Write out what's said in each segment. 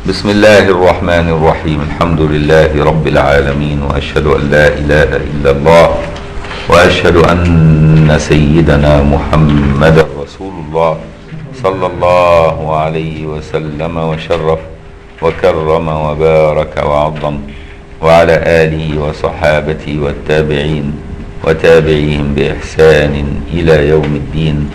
بسم الله الرحمن الرحيم الحمد لله رب العالمين واشهد ان لا اله الا الله واشهد ان سيدنا محمدا رسول الله صلى الله عليه وسلم وشرف وكرم وبارك وعظم وعلى اله وصحابته والتابعين وتابعيهم باحسان الى يوم الدين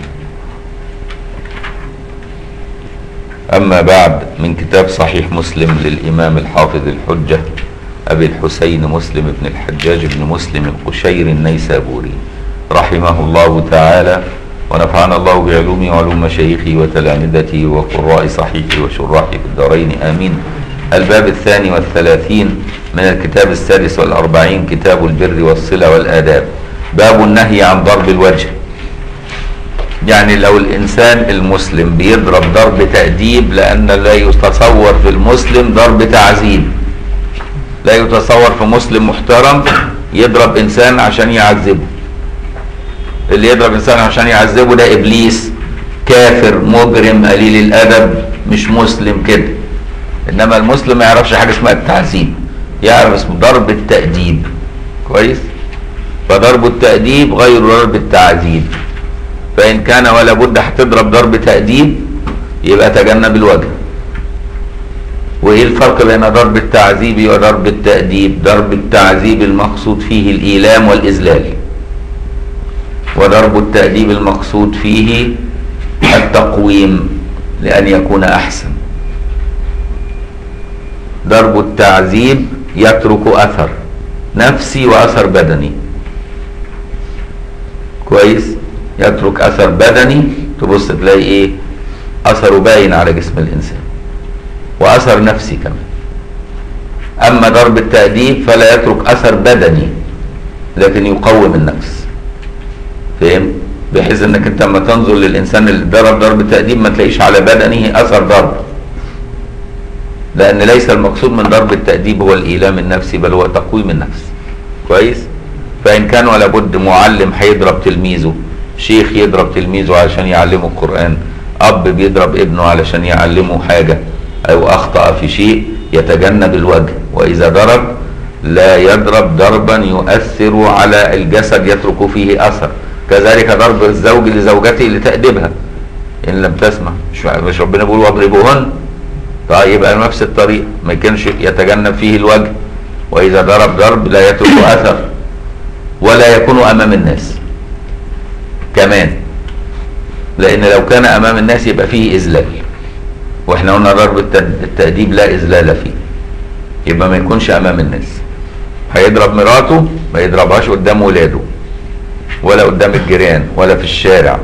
أما بعد من كتاب صحيح مسلم للإمام الحافظ الحجة أبي الحسين مسلم بن الحجاج بن مسلم القشير النيسابوري رحمه الله تعالى ونفعنا الله بعلومه وعلوم مشايخه وتلامذته وقراء صحيحه وشراحه في الدارين آمين الباب الثاني والثلاثين من الكتاب السادس والأربعين كتاب البر والصلة والآداب باب النهي عن ضرب الوجه يعني لو الانسان المسلم بيضرب ضرب تأديب لان لا يتصور في المسلم ضرب تعذيب لا يتصور في مسلم محترم يضرب انسان عشان يعذبه اللي يضرب انسان عشان يعذبه ده ابليس كافر مجرم قليل الادب مش مسلم كده انما المسلم ما يعرفش حاجه اسمها التعذيب يعرف اسمه ضرب التأديب كويس فضرب التأديب غير ضرب التعذيب فإن كان ولا بد هتضرب ضرب تأديب يبقى تجنب الوجه وإيه الفرق بين ضرب التعذيب وضرب التأديب ضرب التعذيب المقصود فيه الإيلام والإذلال وضرب التأديب المقصود فيه التقويم لأن يكون أحسن ضرب التعذيب يترك أثر نفسي وأثر بدني كويس يترك اثر بدني تبص تلاقي ايه اثره باين على جسم الانسان واثر نفسي كمان اما ضرب التأديب فلا يترك اثر بدني لكن يقوم النفس فهم بحيث انك انت لما تنظر للانسان اللي ضرب ضرب تأديب ما تلاقيش على بدنه اثر ضرب لان ليس المقصود من ضرب التأديب هو الايلام النفسي بل هو تقويم النفس كويس فان كان ولا بد معلم هيضرب تلميذه شيخ يضرب تلميذه علشان يعلمه القرآن أب بيضرب ابنه علشان يعلمه حاجة أو أخطأ في شيء يتجنب الوجه وإذا ضرب لا يضرب ضربا يؤثر على الجسد يترك فيه أثر كذلك ضرب الزوج لزوجته لتأدبها إن لم تسمع مش ربنا بيقول واضربوهن طيب يبقى نفس الطريق ما يكونش يتجنب فيه الوجه وإذا ضرب ضرب لا يترك أثر ولا يكون أمام الناس كمان لان لو كان امام الناس يبقى فيه اذلال واحنا قلنا ضرب التأديب لا اذلال فيه يبقى ما يكونش امام الناس هيضرب مراته ما يضربهاش قدام ولاده ولا قدام الجيران ولا في الشارع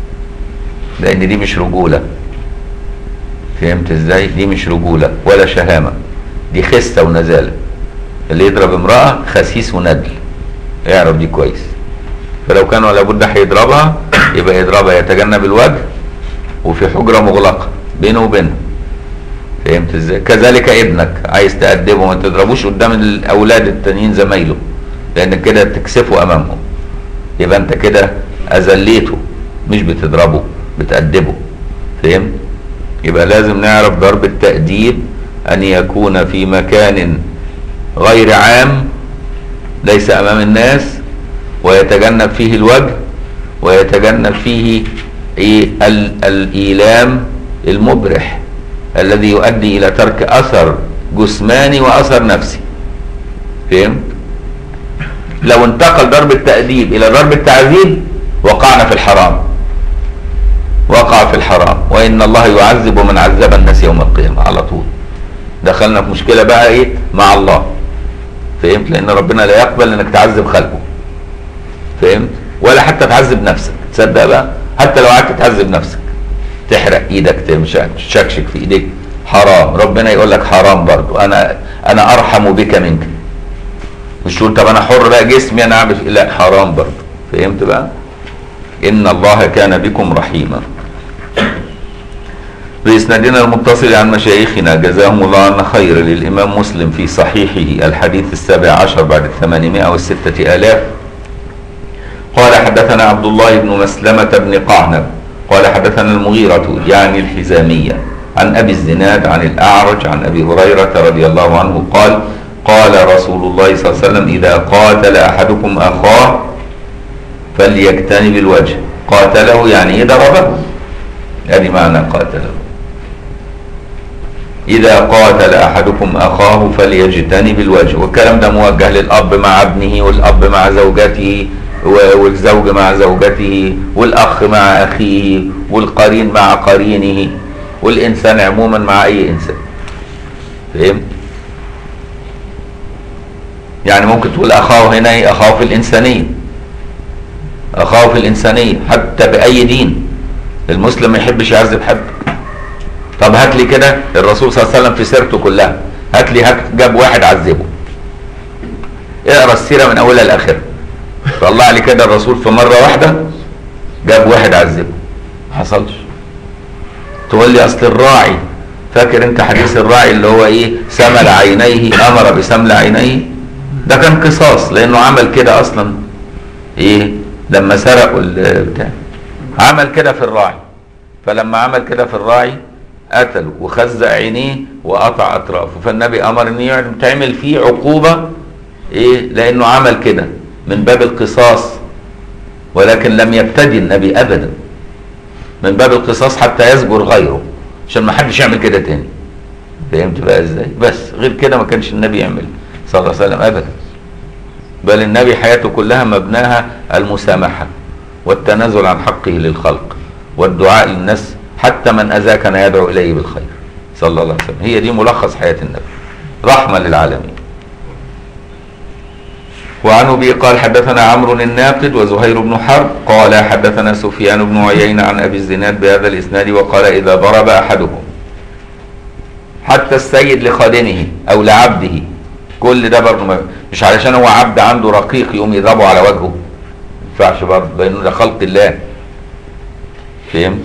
لان دي مش رجوله فهمت ازاي دي مش رجوله ولا شهامه دي خسه ونزاله اللي يضرب امراه خسيس وندل يعرف دي كويس فلو كان ولا بد هيضربها يبقى يضربها يتجنب الوجه وفي حجره مغلقه بينه وبينها فهمت ازاي كذلك ابنك عايز تأدبه ما تضربوش قدام الاولاد التانيين زمايله لان كده تكسفه امامهم يبقى انت كده اذليته مش بتضربه بتأدبه فهمت يبقى لازم نعرف ضرب التأديب ان يكون في مكان غير عام ليس امام الناس ويتجنب فيه الوجه ويتجنب فيه ايه الايلام المبرح الذي يؤدي الى ترك اثر جسماني واثر نفسي فهمت لو انتقل ضرب التأديب الى ضرب التعذيب وقعنا في الحرام وقع في الحرام وان الله يعذب من عذب الناس يوم القيامة على طول دخلنا في مشكلة بقى ايه مع الله فهمت لان ربنا لا يقبل انك تعذب خلقه فهمت ولا حتى تعذب نفسك تصدق بقى حتى لو قعدت تعذب نفسك تحرق ايدك تشكشك في ايديك حرام ربنا يقول لك حرام برضو انا انا ارحم بك منك مش تقول طب انا حر بقى جسمي انا اعمل لا حرام برضو فهمت بقى ان الله كان بكم رحيما بإسنادنا المتصل عن مشايخنا جزاهم الله عنا خير للإمام مسلم في صحيحه الحديث السابع عشر بعد الثمانمائة والستة آلاف قال حدثنا عبد الله بن مسلمة بن قعنب قال حدثنا المغيرة يعني الحزامية عن ابي الزناد عن الاعرج عن ابي هريره رضي الله عنه قال قال رسول الله صلى الله عليه وسلم اذا قاتل احدكم اخاه فليجتنب الوجه قاتله يعني ايه ضربه ادي معنى قاتله إذا قاتل أحدكم أخاه فليجتنب الوجه والكلام ده موجه للأب مع ابنه والأب مع زوجته و- والزوج مع زوجته والأخ مع أخيه والقرين مع قرينه والإنسان عموما مع أي إنسان فهمت؟ يعني ممكن تقول أخاه هنا إيه؟ أخاه في الإنسانية أخاه في الإنسانية حتى بأي دين المسلم ما يحبش يعذب حد طب هات لي كده الرسول صلى الله عليه وسلم في سيرته كلها هات لي هات جاب واحد عذبه اقرا السيره من اولها لاخرها طلع لي كده الرسول في مره واحده جاب واحد عذبه ما حصلش تقول لي اصل الراعي فاكر انت حديث الراعي اللي هو ايه سمل عينيه امر بسمل عينيه ده كان قصاص لانه عمل كده اصلا ايه لما سرقوا البتاع عمل كده في الراعي فلما عمل كده في الراعي قتله وخزق عينيه وقطع اطرافه فالنبي امر ان يتعمل فيه عقوبه ايه لانه عمل كده من باب القصاص ولكن لم يبتدي النبي ابدا من باب القصاص حتى يزجر غيره عشان ما حدش يعمل كده تاني فهمت بقى ازاي بس غير كده ما كانش النبي يعمل صلى الله عليه وسلم ابدا بل النبي حياته كلها مبناها المسامحه والتنازل عن حقه للخلق والدعاء للناس حتى من اذاه كان يدعو اليه بالخير صلى الله عليه وسلم هي دي ملخص حياه النبي رحمه للعالمين وعن ابي قال حدثنا عمرو الناقد وزهير بن حرب قال حدثنا سفيان بن عيينه عن ابي الزناد بهذا الاسناد وقال اذا ضرب احدكم حتى السيد لخادمه او لعبده كل ده برضه ما- مش علشان هو عبد عنده رقيق يقوم يضربه على وجهه ما ينفعش برضه لانه ده خلق الله فهمت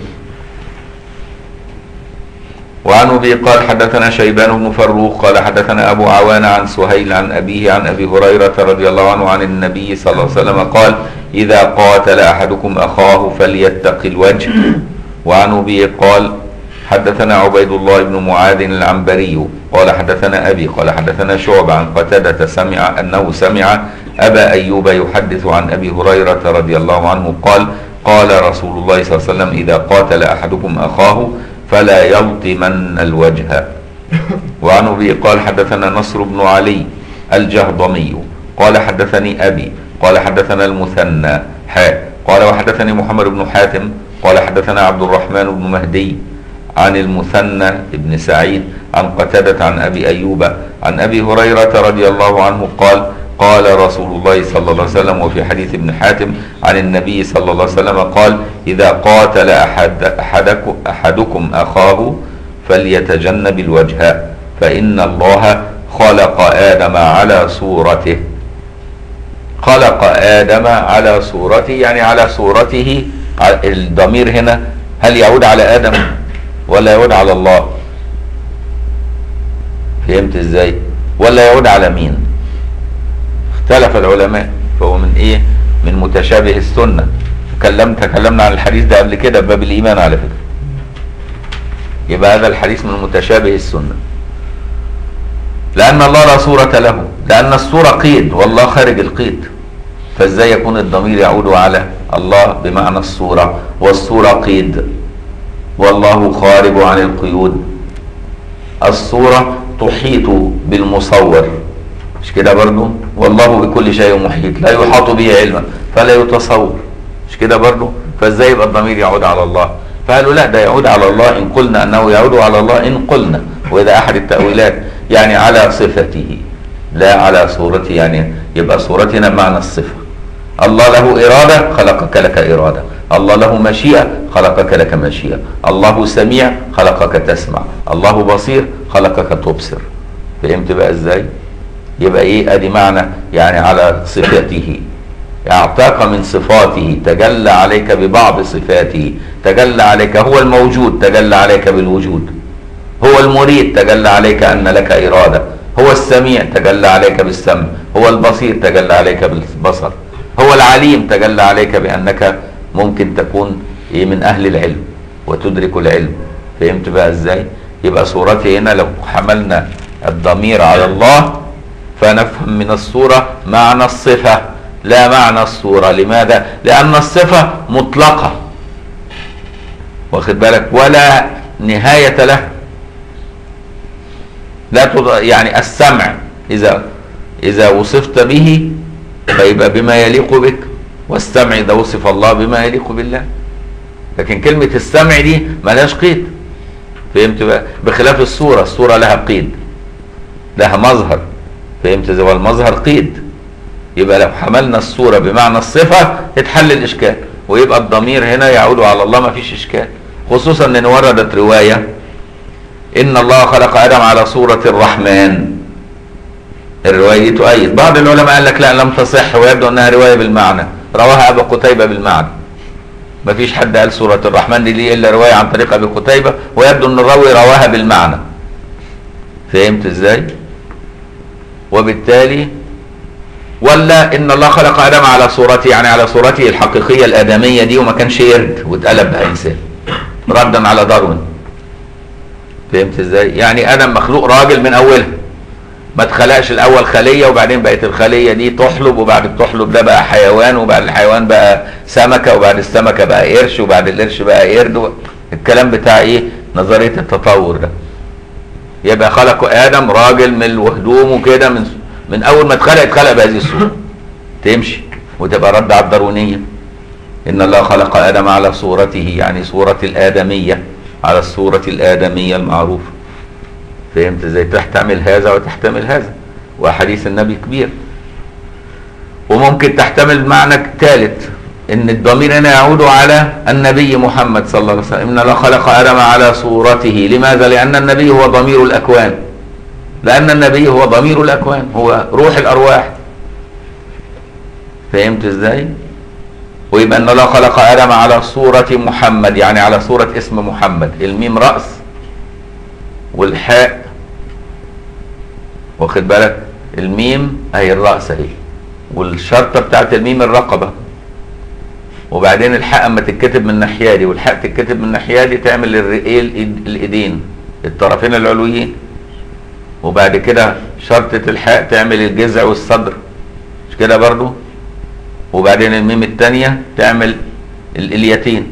وعن ابي قال حدثنا شيبان بن فروخ قال حدثنا ابو عوان عن سهيل عن ابيه عن ابي هريره رضي الله عنه عن النبي صلى الله عليه وسلم قال اذا قاتل احدكم اخاه فليتق الوجه وعن ابي قال حدثنا عبيد الله بن معاذ العنبري قال حدثنا ابي قال حدثنا شعب عن قتاده سمع انه سمع ابا ايوب يحدث عن ابي هريره رضي الله عنه قال قال رسول الله صلى الله عليه وسلم اذا قاتل احدكم اخاه فلا يلطمن الوجه وعن ابي قال حدثنا نصر بن علي الجهضمي قال حدثني ابي قال حدثنا المثنى حاء قال وحدثني محمد بن حاتم قال حدثنا عبد الرحمن بن مهدي عن المثنى بن سعيد عن قتادة عن أبي أيوب عن أبي هريرة رضي الله عنه قال قال رسول الله صلى الله عليه وسلم وفي حديث ابن حاتم عن النبي صلى الله عليه وسلم قال إذا قاتل أحد أحدكم, أحدكم أخاه فليتجنب الوجه فإن الله خلق آدم على صورته خلق آدم على صورته يعني على صورته الضمير هنا هل يعود على آدم ولا يعود على الله فهمت ازاي ولا يعود على مين اختلف العلماء فهو من ايه من متشابه السنة تكلمت تكلمنا عن الحديث ده قبل كده باب الايمان على فكرة يبقى هذا الحديث من متشابه السنة لأن الله لا صورة له لأن الصورة قيد والله خارج القيد فازاي يكون الضمير يعود على الله بمعنى الصورة والصورة قيد والله خارج عن القيود الصورة تحيط بالمصور مش كده برضو والله بكل شيء محيط لا يحاط به علما فلا يتصور مش كده برضو فازاي يبقى الضمير يعود على الله فقالوا لا ده يعود على الله ان قلنا انه يعود على الله ان قلنا واذا احد التاويلات يعني على صفته لا على صورته يعني يبقى صورتنا بمعنى الصفه الله له إرادة خلقك لك إرادة الله له مشيئة خلقك لك مشيئة الله سميع خلقك تسمع الله بصير خلقك تبصر فهمت بقى ازاي يبقى ايه ادي معنى يعني على صفته اعطاك من صفاته تجلى عليك ببعض صفاته تجلى عليك هو الموجود تجلى عليك بالوجود هو المريد تجلى عليك ان لك اراده هو السميع تجلى عليك بالسمع هو البصير تجلى عليك بالبصر هو العليم تجلى عليك بانك ممكن تكون ايه من اهل العلم وتدرك العلم فهمت بقى ازاي يبقى صورته هنا لو حملنا الضمير على الله فنفهم من الصورة معنى الصفة لا معنى الصورة لماذا؟ لأن الصفة مطلقة واخد بالك ولا نهاية له لا تض... يعني السمع إذا إذا وصفت به فيبقى بما يليق بك والسمع إذا وصف الله بما يليق بالله لكن كلمة السمع دي ملهاش قيد فهمت بقى بخلاف الصورة الصورة لها قيد لها مظهر فهمت ازاي والمظهر قيد يبقى لو حملنا الصورة بمعنى الصفة اتحل الإشكال ويبقى الضمير هنا يعود على الله ما فيش إشكال خصوصا ان وردت رواية ان الله خلق ادم على صورة الرحمن الرواية دي تؤيد بعض العلماء قال لك لا لم تصح ويبدو انها رواية بالمعنى رواها ابو قتيبة بالمعنى ما فيش حد قال سورة الرحمن دي ليه الا رواية عن طريق ابي قتيبة ويبدو ان الراوي رواها بالمعنى فهمت ازاي وبالتالي ولا ان الله خلق ادم على صورته يعني على صورته الحقيقيه الادميه دي وما كانش يرد واتقلب بقى انسان ردا على داروين فهمت ازاي يعني ادم مخلوق راجل من اولها ما اتخلقش الاول خليه وبعدين بقت الخليه دي تحلب وبعد التحلب ده بقى حيوان وبعد الحيوان بقى سمكه وبعد السمكه بقى قرش وبعد القرش بقى قرد الكلام بتاع ايه نظريه التطور ده يبقى خلقوا ادم راجل من وهدومه كده من من اول ما اتخلق اتخلق بهذه الصوره تمشي وتبقى رد على الداروينيه ان الله خلق ادم على صورته يعني صوره الادميه على الصوره الادميه المعروفه فهمت ازاي تحتمل هذا وتحتمل هذا واحاديث النبي كبير وممكن تحتمل معنى ثالث ان الضمير هنا يعود على النبي محمد صلى الله عليه وسلم ان الله خلق ادم على صورته لماذا لان النبي هو ضمير الاكوان لان النبي هو ضمير الاكوان هو روح الارواح فهمت ازاي ويبقى ان الله خلق ادم على صورة محمد يعني على صورة اسم محمد الميم رأس والحاء واخد بالك الميم اهي الرأس اهي والشرطة بتاعت الميم الرقبة وبعدين الحاء اما تتكتب من الناحية دي والحاء تتكتب من الناحية دي تعمل ايه الايدين الطرفين العلويين وبعد كده شرطة الحاء تعمل الجذع والصدر مش كده برضو وبعدين الميم الثانية تعمل الاليتين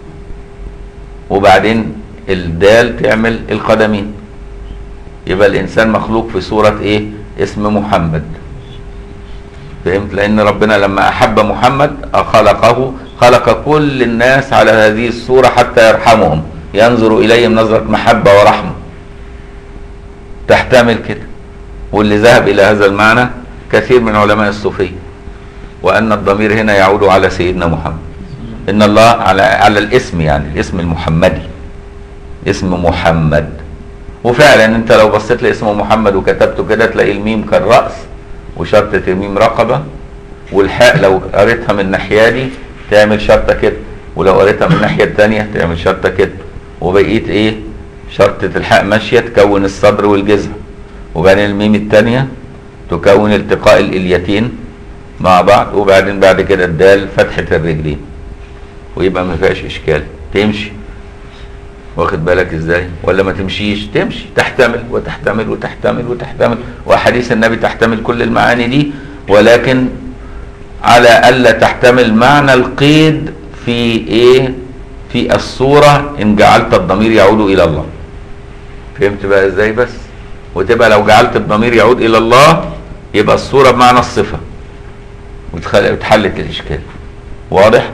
وبعدين الدال تعمل القدمين يبقى الانسان مخلوق في صورة ايه اسم محمد فهمت لان ربنا لما احب محمد خلقه خلق كل الناس على هذه الصورة حتى يرحمهم ينظر اليهم نظرة محبة ورحمة تحتمل كده واللي ذهب الى هذا المعنى كثير من علماء الصوفيه وان الضمير هنا يعود على سيدنا محمد ان الله على على الاسم يعني الاسم المحمدي اسم محمد وفعلا انت لو بصيت لاسم محمد وكتبته كده تلاقي الميم كالراس وشرطه الميم رقبه والحاء لو قريتها من الناحيه دي تعمل شرطه كده ولو قريتها من الناحيه الثانيه تعمل شرطه كده وبقيت ايه شرطه الحاء ماشيه تكون الصدر والجذع وبعدين الميم الثانيه تكون التقاء الاليتين مع بعض وبعدين بعد كده الدال فتحة الرجلين ويبقى ما فيهاش اشكال تمشي واخد بالك ازاي ولا ما تمشيش تمشي تحتمل وتحتمل وتحتمل وتحتمل واحاديث النبي تحتمل كل المعاني دي ولكن على الا تحتمل معنى القيد في ايه في الصورة ان جعلت الضمير يعود الى الله فهمت بقى ازاي بس وتبقى لو جعلت الضمير يعود الى الله يبقى الصورة بمعنى الصفة وتحلت الاشكال واضح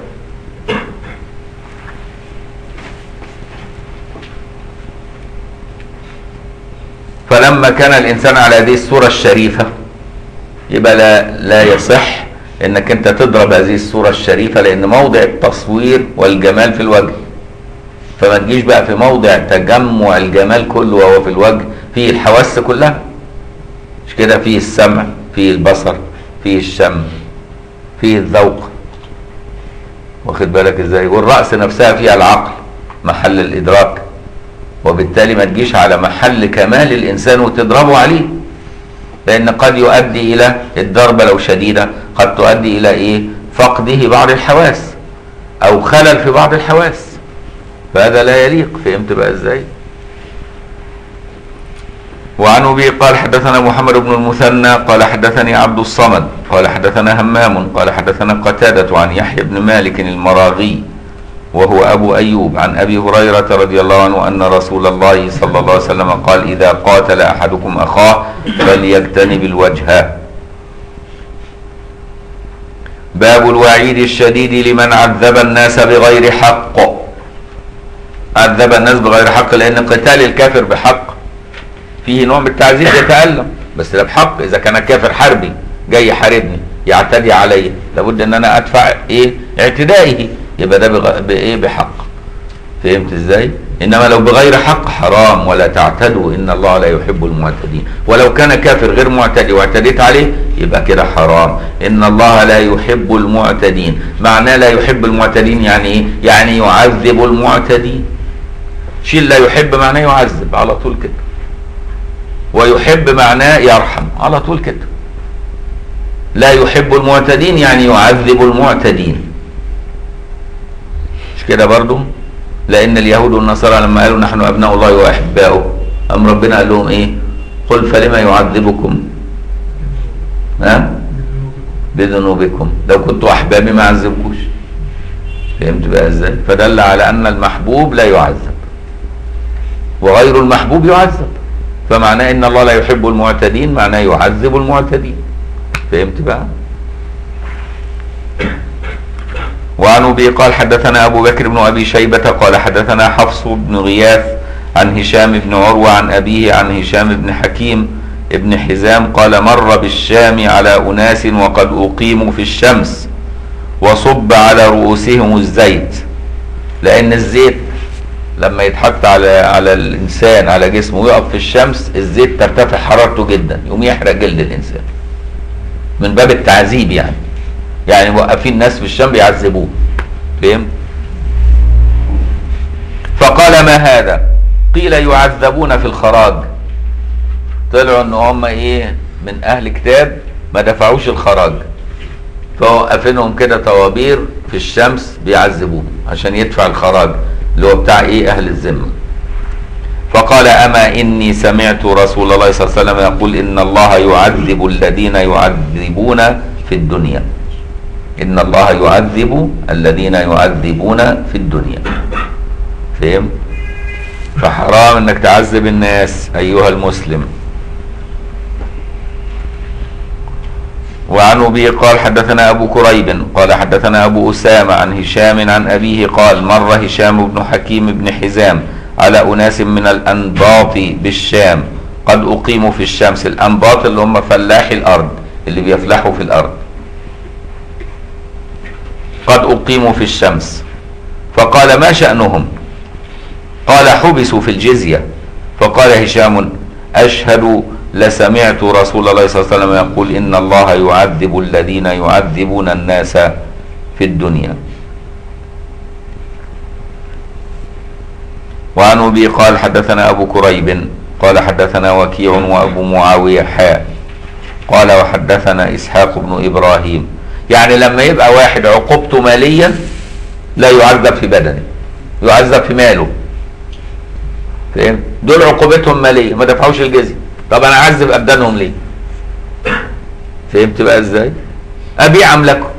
فلما كان الانسان على هذه الصوره الشريفه يبقى لا لا يصح انك انت تضرب هذه الصوره الشريفه لان موضع التصوير والجمال في الوجه فما تجيش بقى في موضع تجمع الجمال كله وهو في الوجه فيه الحواس كلها مش كده فيه السمع فيه البصر فيه الشم فيه الذوق واخد بالك ازاي والرأس نفسها فيها العقل محل الإدراك وبالتالي ما تجيش على محل كمال الإنسان وتضربه عليه لأن قد يؤدي إلى الضربة لو شديدة قد تؤدي إلى إيه فقده بعض الحواس أو خلل في بعض الحواس فهذا لا يليق فهمت بقى ازاي وعن ابي قال حدثنا محمد بن المثنى قال حدثني عبد الصمد قال حدثنا همام قال حدثنا قتادة عن يحيى بن مالك المراغي وهو ابو ايوب عن ابي هريرة رضي الله عنه ان رسول الله صلى الله عليه وسلم قال اذا قاتل احدكم اخاه فليجتنب الوجه باب الوعيد الشديد لمن عذب الناس بغير حق عذب الناس بغير حق لان قتال الكافر بحق فيه نوع من التعذيب يتألم بس ده بحق اذا كان كافر حربي جاي يحاربني يعتدي علي لابد ان انا ادفع ايه اعتدائه يبقى ده بغ... بايه بحق فهمت ازاي انما لو بغير حق حرام ولا تعتدوا ان الله لا يحب المعتدين ولو كان كافر غير معتدي واعتديت عليه يبقى كده حرام ان الله لا يحب المعتدين معناه لا يحب المعتدين يعني ايه يعني يعذب المعتدين شيل لا يحب معناه يعذب على طول كده ويحب معناه يرحم على طول كده لا يحب المعتدين يعني يعذب المعتدين مش كده برضو لان اليهود والنصارى لما قالوا نحن ابناء الله واحباؤه ام ربنا قال لهم ايه قل فلما يعذبكم ها بذنوبكم لو كنتوا احبابي ما عذبكوش فهمت بقى ازاي فدل على ان المحبوب لا يعذب وغير المحبوب يعذب فمعناه ان الله لا يحب المعتدين معناه يعذب المعتدين فهمت بقى وعن ابي قال حدثنا ابو بكر بن ابي شيبه قال حدثنا حفص بن غياث عن هشام بن عروه عن ابيه عن هشام بن حكيم ابن حزام قال مر بالشام على اناس وقد اقيموا في الشمس وصب على رؤوسهم الزيت لان الزيت لما يتحط على على الانسان على جسمه ويقف في الشمس الزيت ترتفع حرارته جدا يقوم يحرق جلد الانسان من باب التعذيب يعني يعني موقفين ناس في الشام بيعذبوه فهمت فقال ما هذا قيل يعذبون في الخراج طلعوا ان هم ايه من اهل كتاب ما دفعوش الخراج فوقفينهم كده طوابير في الشمس بيعذبوهم عشان يدفع الخراج اللي هو بتاع ايه اهل الذمه فقال اما اني سمعت رسول الله صلى الله عليه وسلم يقول ان الله يعذب الذين يعذبون في الدنيا ان الله يعذب الذين يعذبون في الدنيا فهم فحرام انك تعذب الناس ايها المسلم وعن ابي قال حدثنا ابو كريب قال حدثنا ابو اسامه عن هشام عن ابيه قال مر هشام بن حكيم بن حزام على اناس من الانباط بالشام قد اقيموا في الشمس الانباط اللي هم فلاحي الارض اللي بيفلحوا في الارض قد اقيموا في الشمس فقال ما شانهم قال حبسوا في الجزيه فقال هشام اشهد لسمعت رسول الله صلى الله عليه وسلم يقول ان الله يعذب الذين يعذبون الناس في الدنيا وعن ابي قال حدثنا ابو كريب قال حدثنا وكيع وابو معاويه حاء قال وحدثنا اسحاق بن ابراهيم يعني لما يبقى واحد عقوبته ماليه لا يعذب في بدنه يعذب في ماله فاهم دول عقوبتهم ماليه ما دفعوش الجزيه طب انا اعذب ابدانهم ليه فهمت بقى ازاي ابيع املاكه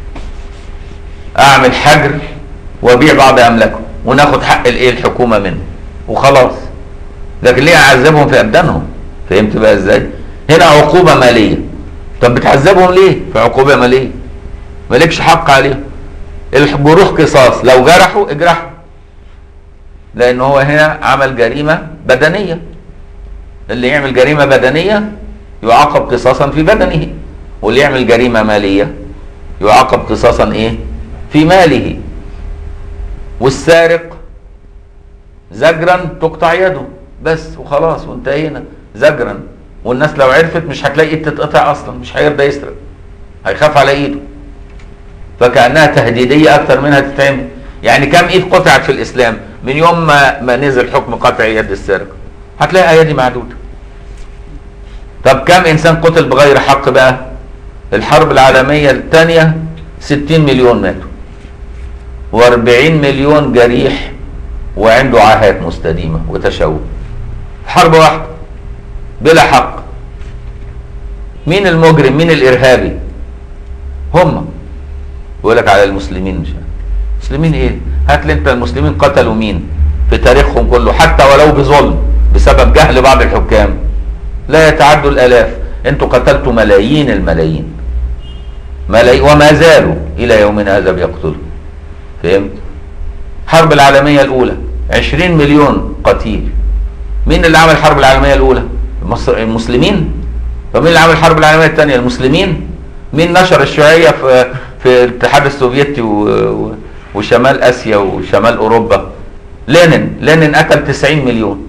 اعمل حجر وابيع بعض املاكه وناخد حق الايه الحكومه منه وخلاص لكن ليه اعذبهم في ابدانهم فهمت بقى ازاي هنا عقوبه ماليه طب بتعذبهم ليه في عقوبه ماليه مالكش حق عليهم الجروح قصاص لو جرحوا اجرحوا لان هو هنا عمل جريمه بدنيه اللي يعمل جريمه بدنيه يعاقب قصاصا في بدنه واللي يعمل جريمه ماليه يعاقب قصاصا ايه في ماله والسارق زجرا تقطع يده بس وخلاص وانتهينا زجرا والناس لو عرفت مش هتلاقي ايد تتقطع اصلا مش هيرضى يسرق هيخاف على ايده فكانها تهديديه اكتر منها تتعمل يعني كم ايد قطعت في الاسلام من يوم ما ما نزل حكم قطع يد السارق هتلاقي ايادي معدوده طب كم انسان قتل بغير حق بقى الحرب العالميه الثانيه 60 مليون ماتوا و40 مليون جريح وعنده عاهات مستديمه وتشوه حرب واحده بلا حق مين المجرم مين الارهابي هم يقول لك على المسلمين مش عارف. مسلمين ايه هات لي انت المسلمين قتلوا مين في تاريخهم كله حتى ولو بظلم بسبب جهل بعض الحكام لا يتعدوا الالاف انتوا قتلتوا ملايين الملايين ملايين وما زالوا الى يومنا هذا بيقتلوا فهمت الحرب العالمية الأولى 20 مليون قتيل مين اللي عمل الحرب العالمية الأولى المصر المسلمين طب مين اللي عمل الحرب العالمية الثانية المسلمين مين نشر الشيوعية في في الاتحاد السوفيتي و... و... وشمال آسيا وشمال أوروبا لينين لينين قتل 90 مليون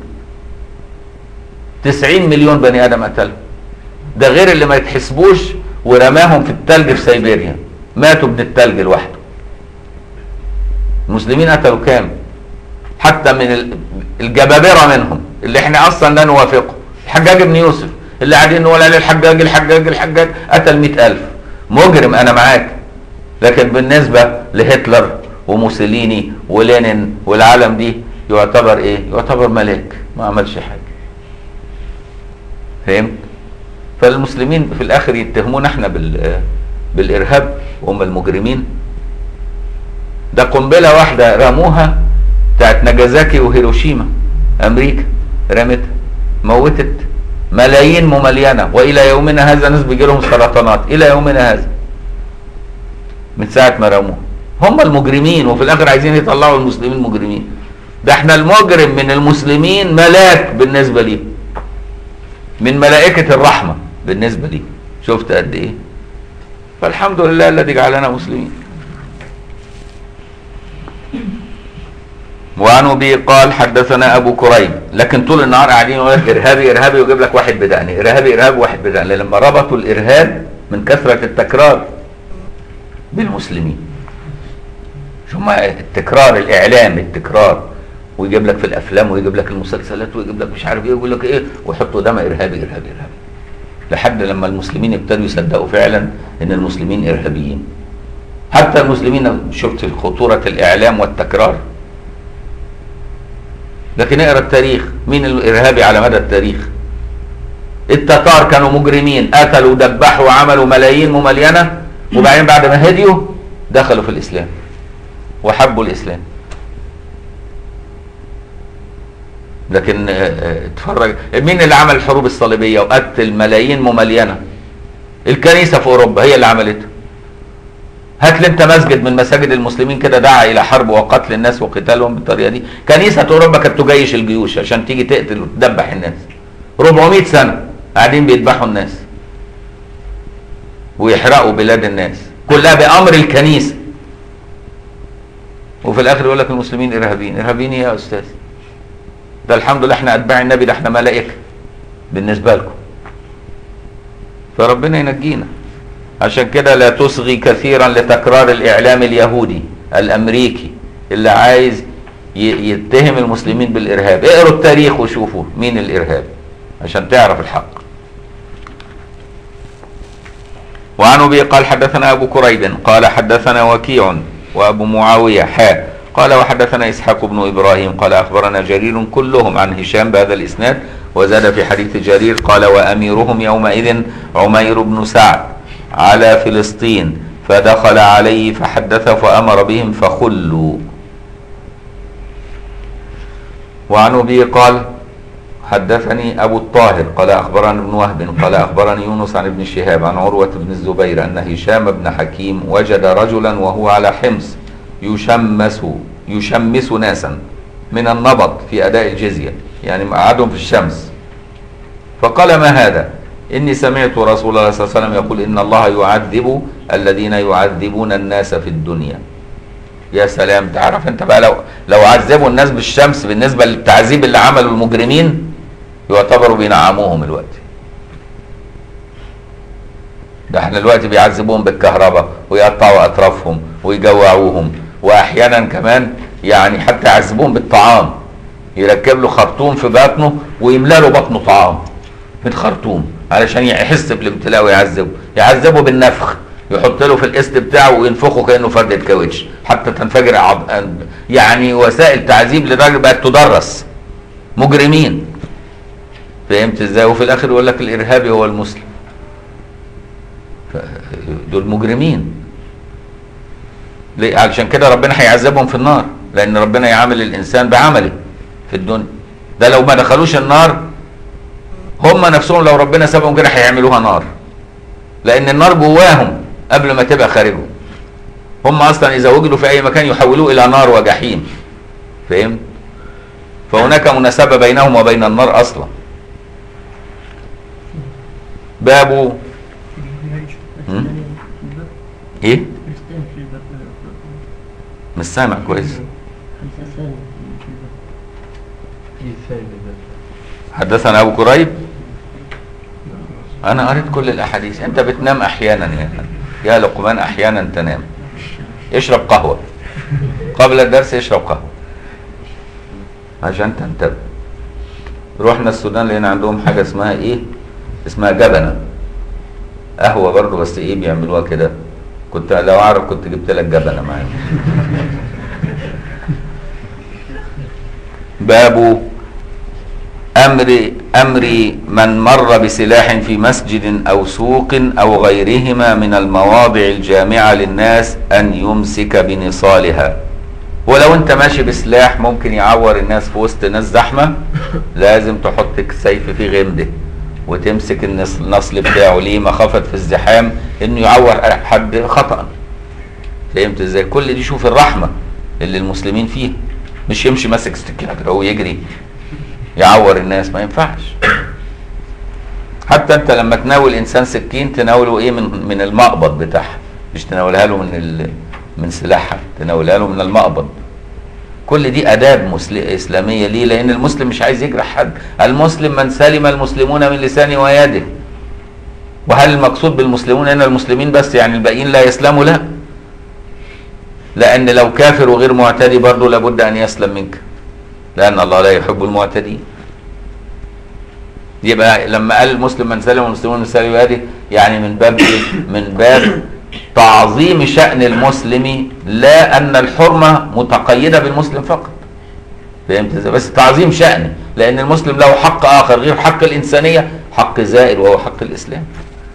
90 مليون بني آدم قتلهم ده غير اللي ما يتحسبوش ورماهم في التلج في سيبيريا ماتوا من التلج لوحده المسلمين قتلوا كام حتى من ال- الجبابرة منهم اللي احنا اصلا لا نوافقه الحجاج بن يوسف اللي قاعدين نقول عليه الحجاج الحجاج الحجاج قتل مئة ألف مجرم أنا معاك لكن بالنسبة لهتلر وموسوليني ولينين والعالم دي يعتبر ايه يعتبر ملاك ما عملش حاجة فهمت فالمسلمين في الاخر يتهمون احنا بال بالارهاب وهم المجرمين ده قنبله واحده رموها بتاعت ناجازاكي وهيروشيما امريكا رمتها موتت ملايين مملينه والى يومنا هذا ناس بيجي لهم سرطانات الى يومنا هذا من ساعه ما رموها هم المجرمين وفي الاخر عايزين يطلعوا المسلمين مجرمين ده احنا المجرم من المسلمين ملاك بالنسبه ليه من ملائكه الرحمه بالنسبه ليه شفت قد ايه فالحمد لله الذي جعلنا مسلمين وعن ابي قال حدثنا ابو كريب لكن طول النهار قاعدين يقول لك ارهابي ارهابي ويجيب لك واحد بدقني ارهابي ارهابي واحد بدقني لما ربطوا الارهاب من كثره التكرار بالمسلمين ثم التكرار الاعلام التكرار ويجيب لك في الافلام ويجيب لك المسلسلات ويجيب لك مش عارف ايه ويقول لك ايه ويحطوا دم ارهابي ارهابي ارهابي لحد لما المسلمين ابتدوا يصدقوا فعلا ان المسلمين ارهابيين حتى المسلمين شفت خطوره الاعلام والتكرار لكن اقرا التاريخ مين الارهابي على مدى التاريخ التتار كانوا مجرمين قتلوا ودبحوا وعملوا ملايين مملينه وبعدين بعد ما هديوا دخلوا في الاسلام وحبوا الاسلام لكن آه، آه، اتفرج مين اللي عمل الحروب الصليبيه وقتل ملايين مملينه الكنيسه في اوروبا هي اللي عملتها هات لي انت مسجد من مساجد المسلمين كده دعا الى حرب وقتل الناس وقتالهم بالطريقه دي كنيسه اوروبا كانت تجيش الجيوش عشان تيجي تقتل وتدبح الناس 400 سنه قاعدين بيذبحوا الناس ويحرقوا بلاد الناس كلها بامر الكنيسه وفي الاخر يقول لك المسلمين ارهابيين ارهابيين ايه يا استاذ ده الحمد لله احنا اتباع النبي ده احنا ملائكه بالنسبه لكم فربنا ينجينا عشان كده لا تصغي كثيرا لتكرار الاعلام اليهودي الامريكي اللي عايز ي- يتهم المسلمين بالارهاب اقروا التاريخ وشوفوا مين الارهاب عشان تعرف الحق وعن ابي قال حدثنا ابو كريب قال حدثنا وكيع وابو معاويه حاء قال وحدثنا اسحاق بن ابراهيم قال اخبرنا جرير كلهم عن هشام بهذا الاسناد وزاد في حديث جرير قال واميرهم يومئذ عمير بن سعد على فلسطين فدخل عليه فحدثه فامر بهم فخلوا وعن ابي قال حدثني ابو الطاهر قال اخبرني ابن وهب قال اخبرني يونس عن ابن شهاب عن عروه بن الزبير ان هشام بن حكيم وجد رجلا وهو على حمص يشمس يشمس ناسا من النبط في اداء الجزيه يعني مقعدهم في الشمس فقال ما هذا اني سمعت رسول الله صلى الله عليه وسلم يقول ان الله يعذب الذين يعذبون الناس في الدنيا يا سلام تعرف انت بقى لو لو عذبوا الناس بالشمس بالنسبه للتعذيب اللي عمله المجرمين يعتبروا بينعموهم الوقت ده احنا دلوقتي بيعذبوهم بالكهرباء ويقطعوا اطرافهم ويجوعوهم واحيانا كمان يعني حتى يعذبوهم بالطعام يركب له خرطوم في بطنه ويملى له بطنه طعام من خرطوم علشان يحس بالامتلاء ويعذبه يعذبه بالنفخ يحط له في القسط بتاعه وينفخه كانه فردة كاوتش حتى تنفجر عض... يعني وسائل تعذيب للراجل بقت تدرس مجرمين فهمت ازاي وفي الاخر يقول لك الارهابي هو المسلم ف- دول مجرمين ليه علشان كده ربنا هيعذبهم في النار لان ربنا يعامل الانسان بعمله في الدنيا ده لو ما دخلوش النار هم نفسهم لو ربنا سابهم كده هيعملوها نار لان النار جواهم قبل ما تبقى خارجهم هم اصلا اذا وجدوا في اي مكان يحولوه الى نار وجحيم فهمت فهناك مناسبه بينهم وبين النار اصلا باب هم؟ ايه مش سامع كويس حدثنا ابو كريب انا قريت كل الاحاديث انت بتنام احيانا يا يا لقمان احيانا تنام اشرب قهوه قبل الدرس اشرب قهوه عشان تنتبه رحنا السودان لقينا عندهم حاجه اسمها ايه اسمها جبنه قهوه برضه بس ايه بيعملوها كده كنت لو اعرف كنت جبت لك جبنه معايا باب امر امر من مر بسلاح في مسجد او سوق او غيرهما من المواضع الجامعه للناس ان يمسك بنصالها ولو انت ماشي بسلاح ممكن يعور الناس في وسط ناس زحمه لازم تحط السيف في غمده وتمسك النص- النصل بتاعه ليه مخافه في الزحام انه يعور حد خطا فهمت ازاي كل دي شوف الرحمه اللي المسلمين فيها مش يمشي ماسك سكينه كده ويجري يعور الناس ما ينفعش حتى انت لما تناول انسان سكين تناوله ايه من من المقبض بتاعها مش تناولها له من ال من سلاحها تناولها له من المقبض كل دي اداب مسل... اسلاميه ليه لان المسلم مش عايز يجرح حد المسلم من سلم المسلمون من لسانه ويده وهل المقصود بالمسلمون هنا المسلمين بس يعني الباقيين لا يسلموا لا لان لو كافر وغير معتدي برضه لابد ان يسلم منك لان الله لا يحب المعتدين يبقى لما قال المسلم من سلم المسلمون من سلم يده يعني من باب ايه من باب تعظيم شأن المسلم لا ان الحرمة متقيدة بالمسلم فقط فهمت ازاي بس تعظيم شأنه لان المسلم له حق اخر غير حق الانسانية حق زائد وهو حق الاسلام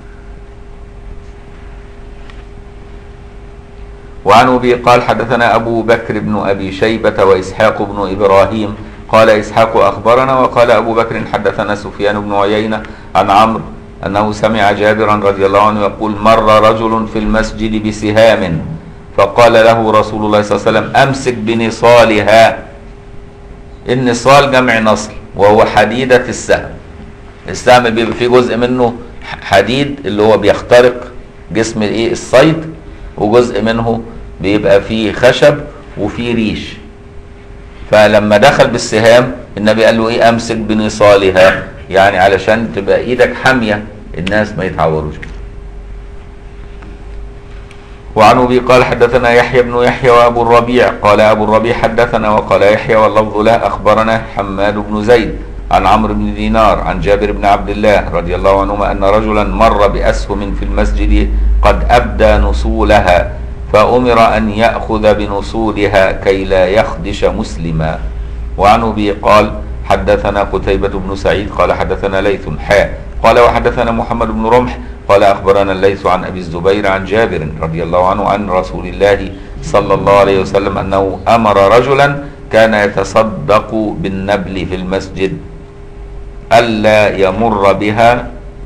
وعن ابي قال حدثنا ابو بكر بن ابي شيبه واسحاق بن ابراهيم قال اسحاق اخبرنا وقال ابو بكر حدثنا سفيان بن عيينه عن عمرو انه سمع جابرا رضي الله عنه يقول مر رجل في المسجد بسهام فقال له رسول الله صلى الله عليه وسلم امسك بنصالها النصال جمع نصل وهو حديده السهم السهم بيبقى فيه جزء منه حديد اللي هو بيخترق جسم الايه الصيد وجزء منه بيبقى فيه خشب وفيه ريش فلما دخل بالسهام النبي قال له ايه امسك بنصالها يعني علشان تبقى ايدك حاميه الناس ما يتعوروش وعن ابي قال حدثنا يحيى بن يحيى وابو الربيع قال ابو الربيع حدثنا وقال يحيى واللفظ له اخبرنا حماد بن زيد عن عمرو بن دينار عن جابر بن عبد الله رضي الله عنهما ان رجلا مر باسهم في المسجد قد ابدى نصولها فامر ان ياخذ بنصولها كي لا يخدش مسلما وعن ابي قال حدثنا قتيبة بن سعيد قال حدثنا ليث حاء قال وحدثنا محمد بن رمح قال اخبرنا الليث عن ابي الزبير عن جابر رضي الله عنه عن رسول الله صلى الله عليه وسلم انه امر رجلا كان يتصدق بالنبل في المسجد الا يمر بها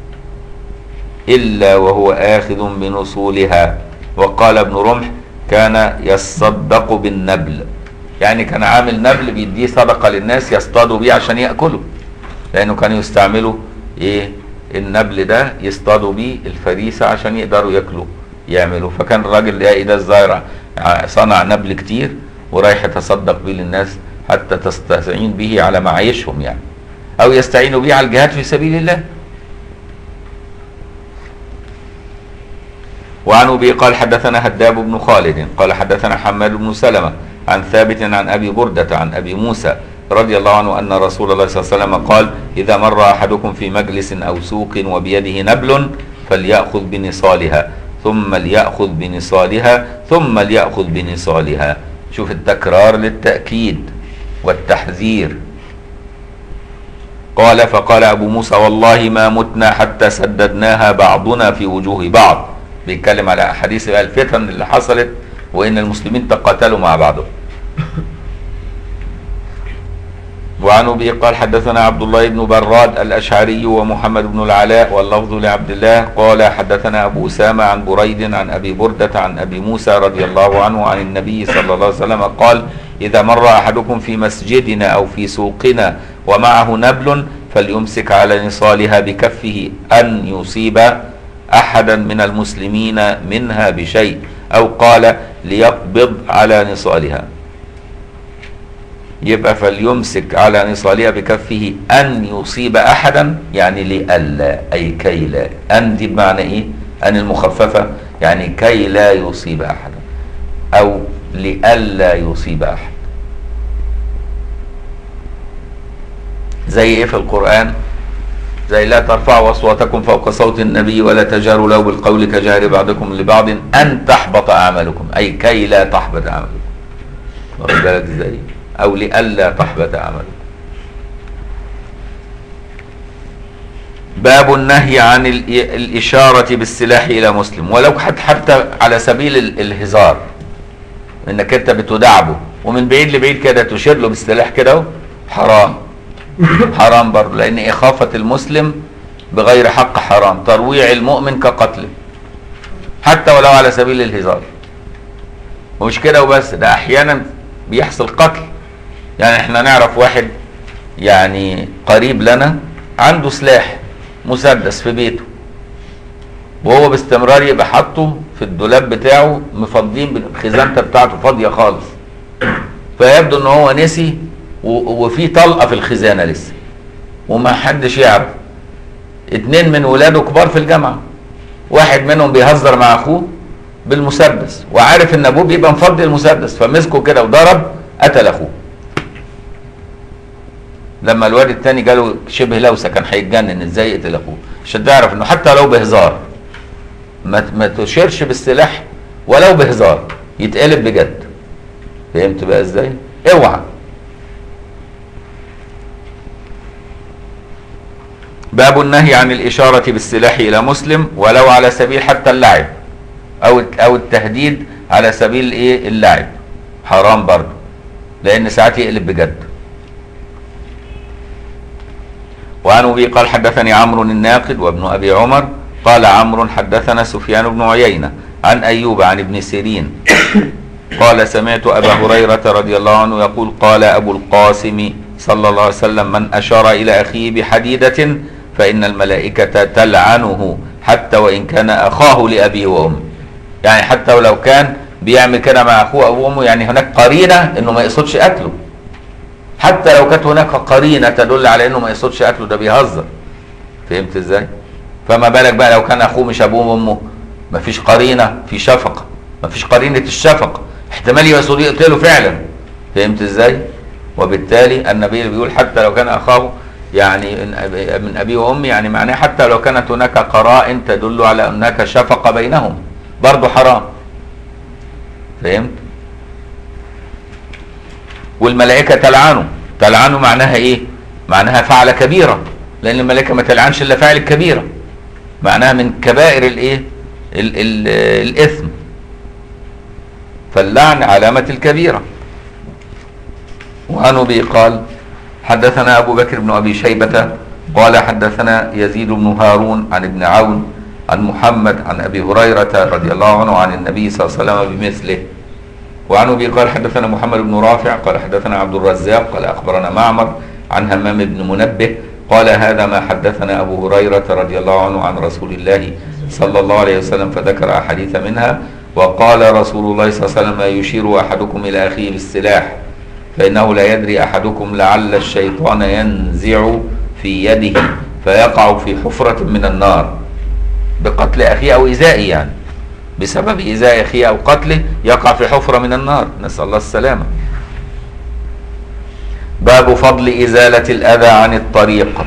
الا وهو اخذ بنصولها وقال ابن رمح كان يصدق بالنبل يعني كان عامل نبل بيديه صدقه للناس يصطادوا بيه عشان ياكلوا لانه كانوا يستعملوا ايه النبل ده يصطادوا بيه الفريسه عشان يقدروا ياكلوا يعملوا فكان الراجل ده ده الزارع صنع نبل كتير ورايح يتصدق بيه للناس حتى تستعين به على معايشهم يعني او يستعينوا به على الجهاد في سبيل الله وعن ابي قال حدثنا هداب بن خالد قال حدثنا حماد بن سلمه عن ثابت عن ابي برده عن ابي موسى رضي الله عنه ان رسول الله صلى الله عليه وسلم قال اذا مر احدكم في مجلس او سوق وبيده نبل فليأخذ بنصالها ثم ليأخذ بنصالها ثم ليأخذ بنصالها شوف التكرار للتأكيد والتحذير قال فقال أبو موسى والله ما متنا حتى سددناها بعضنا في وجوه بعض بيتكلم على أحاديث الفتن اللي حصلت وإن المسلمين تقاتلوا مع بعضهم وعن ابي قال حدثنا عبد الله بن براد الاشعري ومحمد بن العلاء واللفظ لعبد الله قال حدثنا ابو اسامه عن بريد عن ابي برده عن ابي موسى رضي الله عنه عن النبي صلى الله عليه وسلم قال اذا مر احدكم في مسجدنا او في سوقنا ومعه نبل فليمسك على نصالها بكفه ان يصيب احدا من المسلمين منها بشيء او قال ليقبض على نصالها يبقى فليمسك على نصالها بكفه ان يصيب احدا يعني لئلا اي كي لا ان دي بمعنى ايه ان المخففه يعني كي لا يصيب احدا او لئلا يصيب احد زي ايه في القران زي لا ترفعوا اصواتكم فوق صوت النبي ولا تجاروا له بالقول كجار بعضكم لبعض ان تحبط اعمالكم اي كي لا تحبط اعمالكم واخد بالك ازاي او لئلا تحبط اعمالكم باب النهي عن ال- الإشارة بالسلاح إلى مسلم ولو حتى حتى على سبيل ال- الهزار إنك أنت بتدعبه ومن بعيد لبعيد كده تشير له بالسلاح كده أهو، حرام حرام برضه لأن إخافة المسلم بغير حق حرام ترويع المؤمن كقتله حتى ولو على سبيل الهزار ومش كده وبس ده أحيانا بيحصل قتل يعني احنا نعرف واحد يعني قريب لنا عنده سلاح مسدس في بيته وهو باستمرار يبقى حاطه في الدولاب بتاعه مفضين الخزانته بتاعته فاضيه خالص فيبدو ان هو نسي و- وفي طلقه في الخزانه لسه وما حدش يعرف اتنين من ولاده كبار في الجامعه واحد منهم بيهزر مع اخوه بالمسدس وعارف ان ابوه بيبقى مفضي المسدس فمسكه كده وضرب قتل اخوه لما الواد التاني جاله شبه لوسه كان هيتجنن ازاي يقتل اخوه عشان تعرف انه حتى لو بهزار ما ما تشيرش بالسلاح ولو بهزار يتقلب بجد فهمت بقى ازاي اوعى باب النهي عن الإشارة بالسلاح إلى مسلم ولو على سبيل حتى اللعب أو أو التهديد على سبيل إيه اللعب حرام برضه لأن ساعات يقلب بجد وعن ابي قال حدثني عمرو الناقد وابن ابي عمر قال عمرو حدثنا سفيان بن عيينه عن ايوب عن ابن سيرين قال سمعت ابا هريره رضي الله عنه يقول قال ابو القاسم صلى الله عليه وسلم من اشار الى اخيه بحديده فان الملائكه تلعنه حتى وان كان اخاه لابيه وامه يعني حتى ولو كان بيعمل كده مع اخوه او امه يعني هناك قرينه انه ما يقصدش قتله حتى لو كانت هناك قرينه تدل على انه ما يقصدش قتله ده بيهزر فهمت ازاي فما بالك بقى لو كان اخوه مش ابوه وامه مفيش قرينه في شفقه مفيش قرينه الشفقه احتمال يقصد يقتله فعلا فهمت ازاي وبالتالي النبي بيقول حتى لو كان اخاه يعني من أبي- من ابي وامي يعني معناه حتى لو كانت هناك قرائن تدل على هناك شفقه بينهم برضه حرام فهمت والملائكة تلعنه تلعنه معناها ايه معناها فعل كبيرة لان الملائكة ما تلعنش الا فاعل الكبيرة معناها من كبائر الايه ال ال الاثم فاللعن علامة الكبيرة وعن ابي قال حدثنا ابو بكر بن ابي شيبة قال حدثنا يزيد بن هارون عن ابن عون عن محمد عن ابي هريرة رضي الله عنه عن النبي صلى الله عليه وسلم بمثله وعن ابي قال حدثنا محمد بن رافع قال حدثنا عبد الرزاق قال اخبرنا معمر عن همام بن منبه قال هذا ما حدثنا ابو هريره رضي الله عنه عن رسول الله صلى الله عليه وسلم فذكر احاديث منها وقال رسول الله صلى الله عليه وسلم ما يشير احدكم الى اخيه بالسلاح فانه لا يدري احدكم لعل الشيطان ينزع في يده فيقع في حفره من النار بقتل اخيه او ايذائه يعني بسبب إيذاء أخيه أو قتله يقع في حفرة من النار نسأل الله السلامة باب فضل إزالة الأذى عن الطريق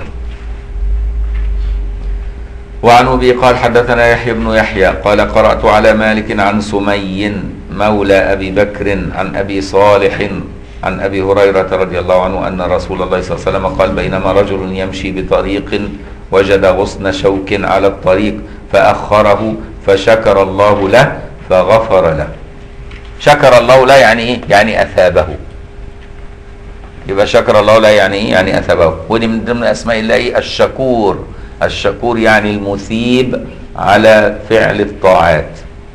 وعن أبي قال حدثنا يحيى بن يحيى قال قرأت على مالك عن سمي مولى أبي بكر عن أبي صالح عن أبي هريرة رضي الله عنه أن رسول الله صلى الله عليه وسلم قال بينما رجل يمشي بطريق وجد غصن شوك على الطريق فأخره فشكر الله له فغفر له شكر الله له يعني ايه يعني اثابه يبقى شكر الله له يعني ايه يعني اثابه ودي من ضمن اسماء الله ايه الشكور الشكور يعني المثيب على فعل الطاعات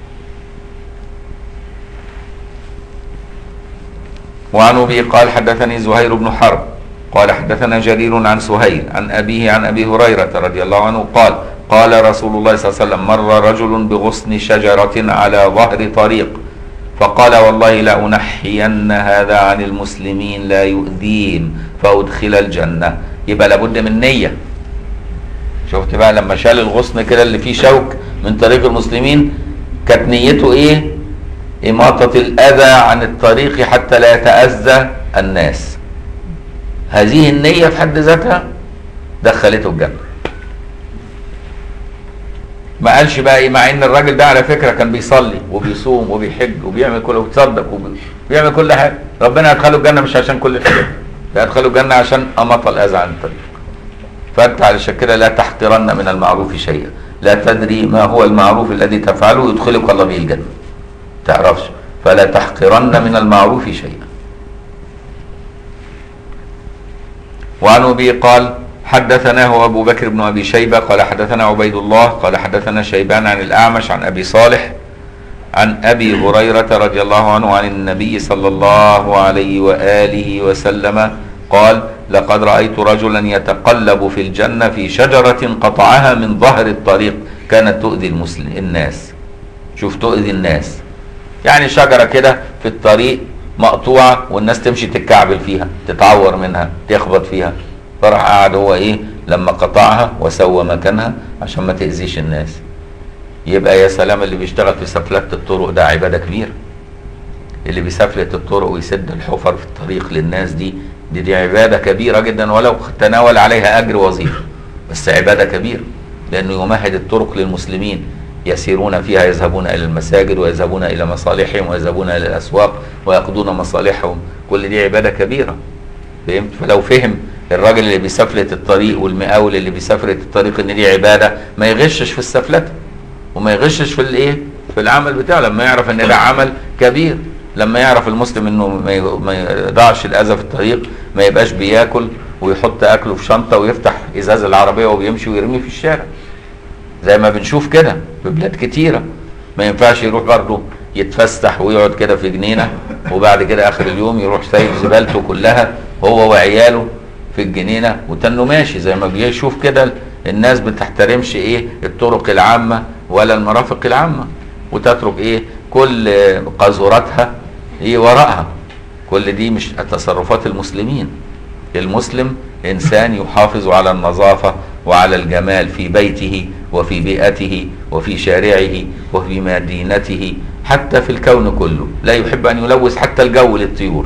وعن ابي قال حدثني زهير بن حرب قال حدثنا جرير عن سهيل عن ابيه عن ابي هريره رضي الله عنه قال قال رسول الله صلى الله عليه وسلم مر رجل بغصن شجره على ظهر طريق فقال والله لأنحين هذا عن المسلمين لا يؤذيهم فأدخل الجنة يبقى لابد من نية شفت بقى لما شال الغصن كده اللي فيه شوك من طريق المسلمين كانت نيته ايه إماطة الأذى عن الطريق حتى لا يتأذى الناس هذه النية في حد ذاتها دخلته الجنة ما قالش بقى ايه مع ان الراجل ده على فكره كان بيصلي وبيصوم وبيحج وبيعمل كل وبيتصدق وبيعمل كل حاجه ربنا يدخله الجنه مش عشان كل الحاجات ده يدخله الجنه عشان امط الاذى عن الطريق فانت علشان كده لا تحقرن من المعروف شيئا لا تدري ما هو المعروف الذي تفعله يدخلك الله به الجنه تعرفش فلا تحقرن من المعروف شيئا وعن ابي قال حدثناه أبو بكر بن أبي شيبة قال حدثنا عبيد الله قال حدثنا شيبان عن الأعمش عن أبي صالح عن أبي هريرة رضي الله عنه عن النبي صلى الله عليه وآله وسلم قال لقد رأيت رجلا يتقلب في الجنة في شجرة قطعها من ظهر الطريق كانت تؤذي المسلم الناس شوف تؤذي الناس يعني شجرة كده في الطريق مقطوعة والناس تمشي تتكعبل فيها تتعور منها تخبط فيها فراح قعد هو ايه لما قطعها وسوى مكانها عشان ما تأذيش الناس يبقى يا سلام اللي بيشتغل في سفلتة الطرق ده عبادة كبيرة اللي بيسفلت الطرق ويسد الحفر في الطريق للناس دي دي, دي عبادة كبيرة جدا ولو تناول عليها أجر وظيفة بس عبادة كبيرة لأنه يمهد الطرق للمسلمين يسيرون فيها يذهبون إلى المساجد ويذهبون إلى مصالحهم ويذهبون إلى الأسواق ويقضون مصالحهم كل دي عبادة كبيرة فهمت فلو فهم الراجل اللي بيسفلت الطريق والمقاول اللي بيسفلت الطريق ان دي عباده ما يغشش في السفلته وما يغشش في الايه في العمل بتاعه لما يعرف ان ده عمل كبير لما يعرف المسلم انه ما يضعش الاذى في الطريق ما يبقاش بياكل ويحط اكله في شنطه ويفتح ازاز العربيه وبيمشي ويرميه في الشارع زي ما بنشوف كده في بلاد كتيره ما ينفعش يروح برضه يتفسح ويقعد كده في جنينه وبعد كده اخر اليوم يروح سايب زبالته كلها هو وعياله في الجنينه وتنه ماشي زي ما بيشوف كده الناس بتحترمش ايه الطرق العامه ولا المرافق العامه وتترك ايه كل قاذوراتها ايه وراءها كل دي مش تصرفات المسلمين المسلم انسان يحافظ على النظافه وعلى الجمال في بيته وفي بيئته وفي شارعه وفي مدينته حتى في الكون كله لا يحب ان يلوث حتى الجو للطيور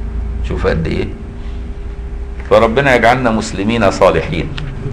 شوف قد ايه فربنا يجعلنا مسلمين صالحين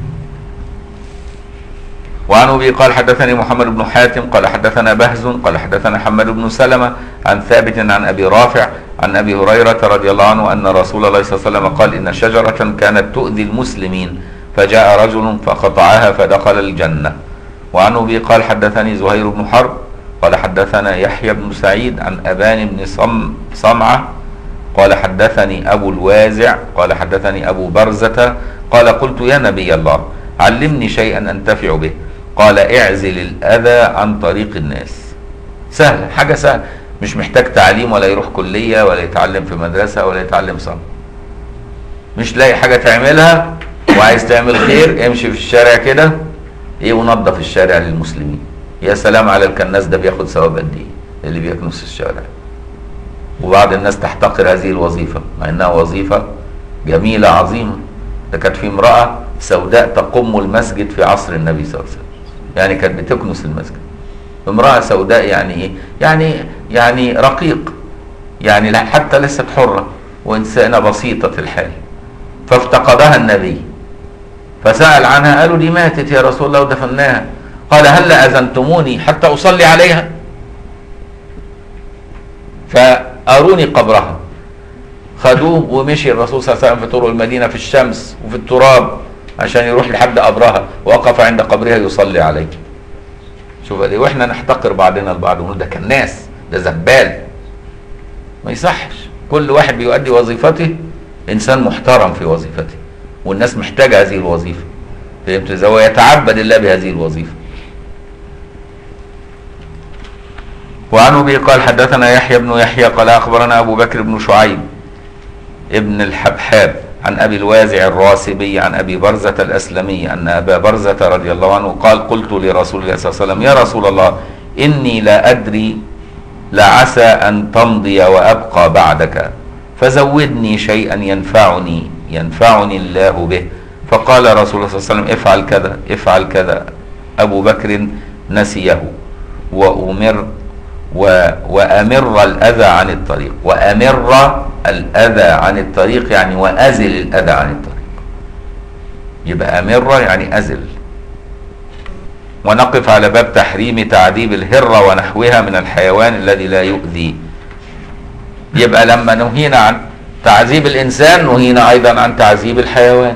وعن ابي قال حدثني محمد بن حاتم قال حدثنا بهز قال حدثنا حماد بن سلمه عن ثابت عن ابي رافع عن ابي هريره رضي الله عنه ان رسول الله صلى الله عليه وسلم قال ان شجره كانت تؤذي المسلمين فجاء رجل فقطعها فدخل الجنه وعن ابي قال حدثني زهير بن حرب قال حدثنا يحيى بن سعيد عن ابان بن صم صمعه قال حدثني ابو الوازع قال حدثني ابو برزه قال قلت يا نبي الله علمني شيئا انتفع به قال اعزل الاذى عن طريق الناس سهل حاجه سهل مش محتاج تعليم ولا يروح كليه ولا يتعلم في مدرسه ولا يتعلم صنعه مش لاقي حاجه تعملها وعايز تعمل خير امشي في الشارع كده ايه ونظف الشارع للمسلمين يا سلام على الكناس ده بياخد ثواب قد ايه اللي بيكنس الشارع وبعض الناس تحتقر هذه الوظيفه مع انها وظيفه جميله عظيمه ده كانت في امراه سوداء تقم المسجد في عصر النبي صلى الله عليه وسلم يعني كانت بتكنس المسجد امراه سوداء يعني ايه يعني يعني رقيق يعني لا حتى ليست حره وانسانه بسيطه الحال فافتقدها النبي فسال عنها قالوا دي ماتت يا رسول الله ودفناها قال هل اذنتموني حتى اصلي عليها فاروني قبرها خدوه ومشي الرسول صلى الله عليه وسلم في طرق المدينة في الشمس وفي التراب عشان يروح لحد قبرها وقف عند قبرها يصلي عليه شوف دي واحنا نحتقر بعضنا البعض ونقول ده كان ناس ده زبال ما يصحش كل واحد بيؤدي وظيفته انسان محترم في وظيفته والناس محتاجه هذه الوظيفه فهمت ازاي ويتعبد الله بهذه الوظيفه وعن ابي قال حدثنا يحيى بن يحيى قال اخبرنا ابو بكر بن شعيب ابن الحبحاب عن ابي الوازع الراسبي عن ابي برزه الاسلمي ان ابا برزه رضي الله عنه قال قلت لرسول الله صلى الله عليه وسلم يا رسول الله اني لا ادري لعسى ان تمضي وابقى بعدك فزودني شيئا ينفعني ينفعني الله به فقال رسول الله صلى الله عليه وسلم افعل كذا افعل كذا ابو بكر نسيه وامر و... وامر الاذى عن الطريق وامر الاذى عن الطريق يعني وازل الاذى عن الطريق يبقى امر يعني ازل ونقف على باب تحريم تعذيب الهره ونحوها من الحيوان الذي لا يؤذي يبقى لما نهينا عن تعذيب الانسان نهينا ايضا عن تعذيب الحيوان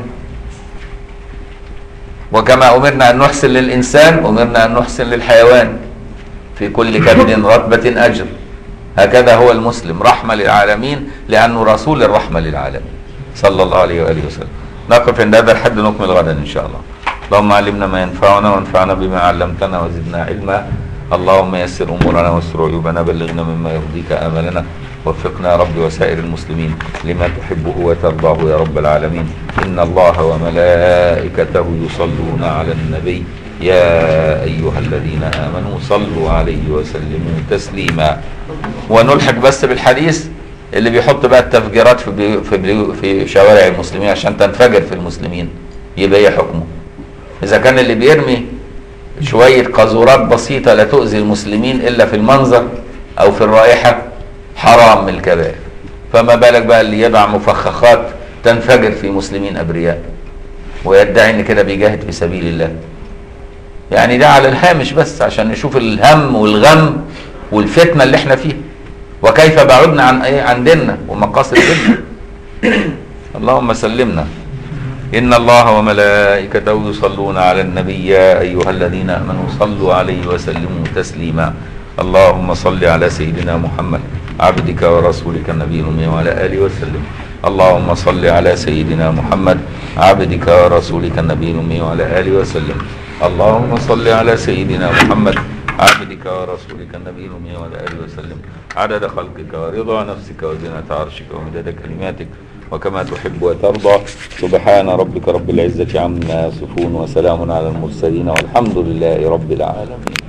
وكما امرنا ان نحسن للانسان امرنا ان نحسن للحيوان في كل كبد رتبة أجر هكذا هو المسلم رحمة للعالمين لأنه رسول الرحمة للعالمين صلى الله عليه وآله وسلم نقف عند هذا الحد نكمل غدا إن شاء الله اللهم علمنا ما ينفعنا وانفعنا بما علمتنا وزدنا علما اللهم يسر أمورنا واستر عيوبنا بلغنا مما يرضيك آملنا وفقنا يا رب وسائر المسلمين لما تحبه وترضاه يا رب العالمين إن الله وملائكته يصلون على النبي يا أيها الذين آمنوا صلوا عليه وسلموا تسليما ونلحق بس بالحديث اللي بيحط بقى التفجيرات في بي في, بي في شوارع المسلمين عشان تنفجر في المسلمين يبقى ايه حكمه إذا كان اللي بيرمي شوية قاذورات بسيطة لا تؤذي المسلمين إلا في المنظر أو في الرائحة حرام من الكبائر فما بالك بقى اللي يضع مفخخات تنفجر في مسلمين أبرياء ويدعي إن كده بيجاهد في سبيل الله يعني ده على الهامش بس عشان نشوف الهم والغم والفتنه اللي احنا فيها وكيف بعدنا عن ايه عن ديننا ومقاصد ديننا اللهم سلمنا ان الله وملائكته يصلون على النبي يا ايها الذين امنوا صلوا عليه وسلموا تسليما اللهم صل على سيدنا محمد عبدك ورسولك النبي الامي وعلى اله وسلم اللهم صل على سيدنا محمد عبدك ورسولك النبي الامي وعلى اله وسلم اللهم صل على سيدنا محمد عبدك ورسولك النبي الأمي وعلى آله وسلم عدد خلقك ورضا نفسك وزنة عرشك ومداد كلماتك وكما تحب وترضى سبحان ربك رب العزة عما يصفون وسلام على المرسلين والحمد لله رب العالمين